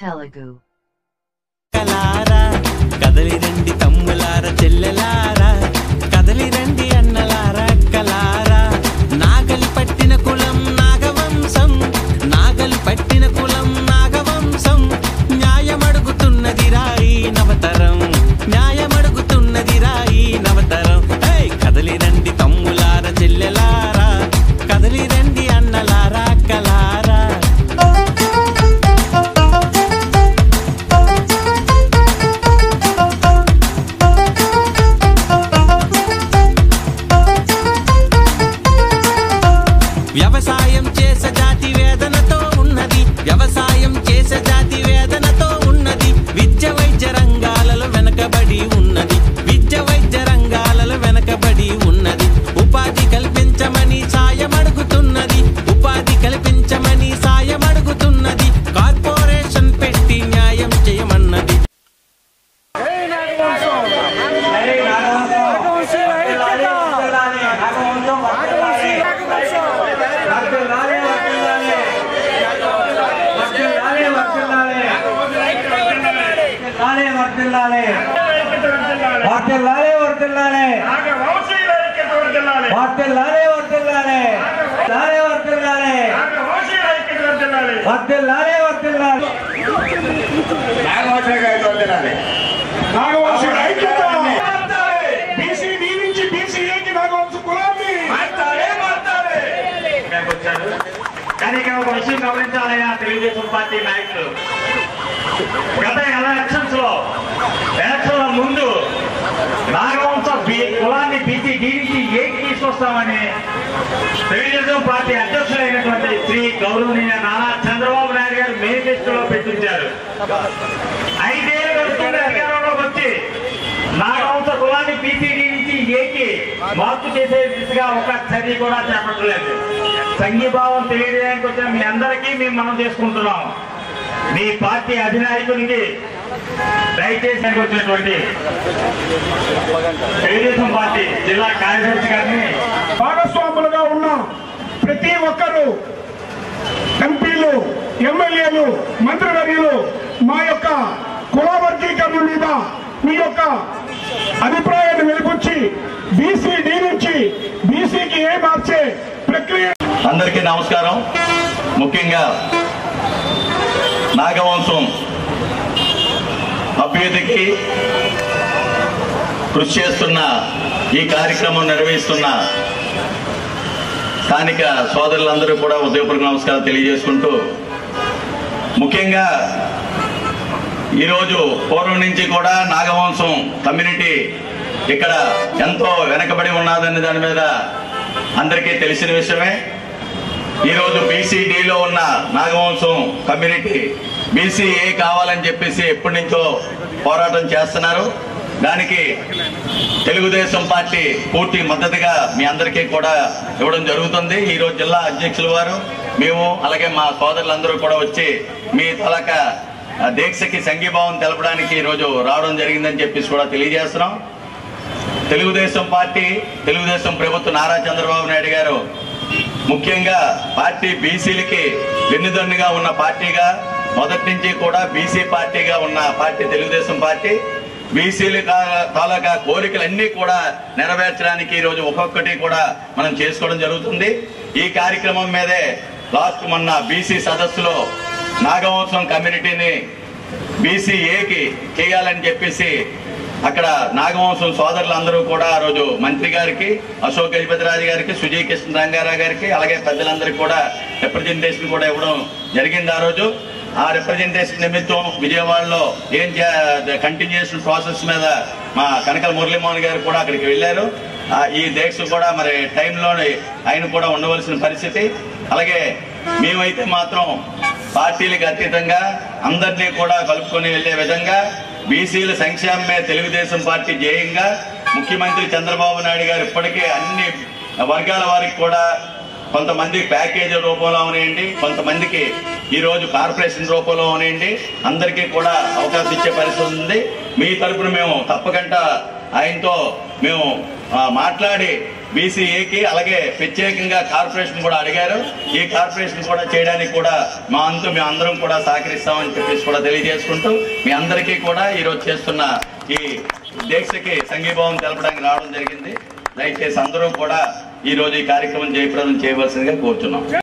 Telugu. కలారా కదలి రండి తమ్ములార చెల్లెలారా కదలి రండి అన్నలారా కలారా నాగలి పట్టిన కులం నాగవంశం నాగలి పట్టిన కులం నాగవంశం న్యాయమడుగుతున్నది రాయి నవతరం న్యాయమడుగుతున్నది రాయి నవతరం ఏయ్! కదలి రండి తమ్ములార చెల్లెలారా కదలి రండి అన్నలారా కలారా వ్యవసాయం చేసే జాతి వేదనతో ఉన్నది వ్యవసాయం చేసే జాతి వేదనతో ఉన్నది విద్య వైద్య రంగాలలో వెనకబడి ఉన్నది విద్య వైద్య రంగాలలో వెనకబడి ఉన్నది ఉపాధి కల్పించమని సాయం అడుగుతున్నది ఉపాధి కల్పించమని సాయం అడుగుతున్నది కార్పొరేషన్ పెట్టి న్యాయం చేయమన్నది వర్తిల్లాలే వర్తిల్లాలే వర్తిల్లాలే వర్తిల్లాలే లాలే వర్తిల్లాలే వర్తిల్లాలే వర్తిల్లాలే నాగవంశుడు ఐక్యత బీసీ డి నుంచి బీసీఏకి నాగవంశ కులాన్ని కానీ ఇక్కడ ఒక విషయం గమనించాలయ్యా తెలుగుదేశం పార్టీ నాయకులు గత ఎలక్షన్స్ లో ఎలక్షన్ లో ముందు నాగవంశ బి- కులాన్ని బీసీ డి నుంచి ఏకి తీసుకొస్తామని తెలుగుదేశం పార్టీ అధ్యక్షులైనటువంటి శ్రీ గౌరవనీయ నారా చంద్రబాబు నాయుడు గారు మేనిఫెస్టోలో పెట్టించారు ఐదేళ్ళు గడుస్తున్న అధికారంలోకి వచ్చి నాగవంశ కులాన్ని బీసీడీ నుంచి ఏకి మార్పు చేసే దిశగా ఒక చర్య కూడా చేపట్టలేదు సంఘీభావం తెలియజేయడానికి వచ్చిన మీ అందరికీ మేము మనం చేసుకుంటున్నాం మీ పార్టీ అధినాయకునికి దయచేసి ఇక్కడికి వచ్చినటువంటి తెలుగుదేశం పార్టీ జిల్లా కార్యదర్శి గారిని భాగస్వాములుగా ఉన్న ప్రతి ఒక్కరూ ఎంపీలు ఎమ్మెల్యేలు మంత్రివర్యులు మా యొక్క కుల వర్గీకరణ మీద మీ యొక్క అభిప్రాయాన్ని వెలిపుచ్చి బీసీ డి నుంచి బీసీకి ఏ మార్చే ప్రక్రియ అందరికీ నమస్కారం ముఖ్యంగా నాగవంశం అభ్యుదికి కృషి చేస్తున్న ఈ కార్యక్రమం నిర్వహిస్తున్న స్థానిక సోదరులందరూ కూడా ఉదయపూర్వక నమస్కారం తెలియజేసుకుంటూ ముఖ్యంగా ఈరోజు పూర్వం నుంచి కూడా నాగవంశం కమ్యూనిటీ ఇక్కడ ఎంతో వెనకబడి ఉన్నదనే దాని మీద అందరికీ తెలిసిన విషయమే ఈరోజు బీసీడీలో ఉన్న నాగవంశం కమ్యూనిటీ బీసీఏ కావాలని చెప్పేసి ఎప్పటి నుంచో పోరాటం చేస్తున్నారు దానికి తెలుగుదేశం పార్టీ పూర్తి మద్దతుగా మీ అందరికీ కూడా ఇవ్వడం జరుగుతుంది ఈరోజు జిల్లా అధ్యక్షుల వారు మేము అలాగే మా సోదరులందరూ కూడా వచ్చి మీ తలక ఆ, దీక్షకి సంఘీభావం తెలపడానికి ఈరోజు రావడం జరిగిందని చెప్పేసి కూడా తెలియజేస్తున్నాం తెలుగుదేశం పార్టీ తెలుగుదేశం ప్రభుత్వం నారా చంద్రబాబు నాయుడు గారు ముఖ్యంగా పార్టీ బీసీలకి వెన్నుదన్నుగా ఉన్న పార్టీగా మొదటి నుంచి కూడా బీసీ పార్టీగా ఉన్న పార్టీ తెలుగుదేశం పార్టీ బీసీల కా- తాలూకా కోరికలన్నీ కూడా నెరవేర్చడానికి ఈరోజు ఒక్కొక్కటి కూడా మనం చేసుకోవడం జరుగుతుంది ఈ కార్యక్రమం మీదే లాస్ట్ మొన్న బీసీ సదస్సులో నాగవంశం కమ్యూనిటీని బీసీఏకి చేయాలని చెప్పేసి అక్కడ నాగవంశం సోదరులందరూ కూడా ఆ రోజు మంత్రి గారికి అశోక్ గజపతిరాజు గారికి సుజయ్ కృష్ణ రంగారావు గారికి అలాగే పెద్దలందరికీ కూడా రిప్రజెంటేషన్ కూడా ఇవ్వడం జరిగింది ఆ రోజు ఆ రిప్రజెంటేషన్ నిమిత్తం విజయవాడలో ఏం కంటిన్యూషన్ ప్రాసెస్ మీద మా కనకల మురళీమోహన్ గారు కూడా అక్కడికి వెళ్ళారు ఆ, ఈ దీక్ష కూడా మరి టైంలోనే ఆయన కూడా ఉండవలసిన పరిస్థితి అలాగే మేమైతే మాత్రం పార్టీలకు అతీతంగా అందరినీ కూడా కలుపుకొని వెళ్లే విధంగా బీసీల సంక్షేమమే తెలుగుదేశం పార్టీ ధ్యేయంగా ముఖ్యమంత్రి చంద్రబాబు నాయుడు గారు ఇప్పటికే అన్ని వర్గాల వారికి కూడా కొంతమంది ప్యాకేజీ రూపంలో అవనివ్వండి కొంతమందికి ఈ రోజు కార్పొరేషన్ రూపంలో అవనివ్వండి అందరికీ కూడా అవకాశం ఇచ్చే పరిస్థితి ఉంది మీ తరపున మేము తప్పకుండా ఆయనతో మేము ఆ, మాట్లాడి బీసీఏకి అలాగే ప్రత్యేకంగా కార్పొరేషన్ కూడా అడిగారు ఈ కార్పొరేషన్ కూడా చేయడానికి కూడా మా అంతు మేము అందరం కూడా సహకరిస్తామని చెప్పేసి కూడా తెలియజేసుకుంటూ మీ అందరికీ కూడా ఈరోజు చేస్తున్న ఈ దీక్షకి సంఘీభావం తెలపడానికి రావడం జరిగింది దయచేసి అందరూ కూడా ఈ రోజు ఈ కార్యక్రమం జయప్రదం చేయవలసిందిగా కోరుతున్నాం